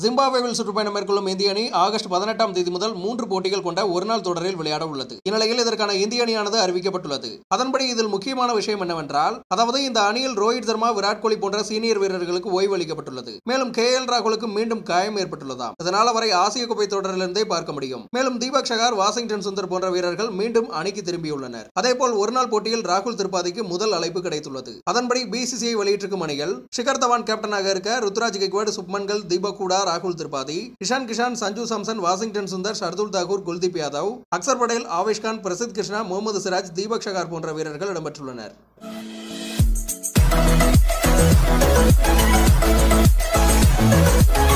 ஜிம்பாப்வேவில் சுற்றுப்பயணம் மேற்கொள்ளும் இந்திய அணி ஆகஸ்ட் பதினெட்டாம் தேதி முதல் மூன்று போட்டிகள் கொண்ட ஒருநாள் தொடரில் விளையாட உள்ளது இந்நிலையில் இதற்கான இந்திய அணியானது அறிவிக்கப்பட்டுள்ளது அதன்படி இதில் முக்கியமான விஷயம் என்னவென்றால் அதாவது இந்த அணியில் ரோஹித் சர்மா விராட் கோலி போன்ற சீனியர் வீரர்களுக்கு ஓய்வு அளிக்கப்பட்டுள்ளது மேலும் கே எல் ராகுலுக்கு மீண்டும் காயம் ஏற்பட்டுள்ளதாம் இதனால் அவரை ஆசிய கோப்பை தொடரிலிருந்தே பார்க்க முடியும் மேலும் தீபக் ஷகார் வாஷிங்டன் சுந்தர் போன்ற வீரர்கள் மீண்டும் அணிக்கு திரும்பியுள்ளனர் அதேபோல் ஒருநாள் போட்டியில் ராகுல் திரிபாதிக்கு முதல் அழைப்பு கிடைத்துள்ளது அதன்படி பிசிசிஐ வெளியிட்டிருக்கும் அணிகள் ஷிகர் தவான் கேப்டனாக இருக்க ருத்ராஜ் கெக்வாட் சுப்மன்கள் தீபக் கூடா ராகுல் திரிபாதி இஷான் கிஷான் சஞ்சு சாம்சன் வாஷிங்டன் சுந்தர் ஷர்துல் தாகூர் குல்தீப் யாதவ் அக்சர் படேல் ஆவேஷ் கான் பிரசித் கிருஷ்ணா முகமது சிராஜ் தீபக் ஷகார் போன்ற வீரர்கள் இடம்பெற்றுள்ளனர் Thank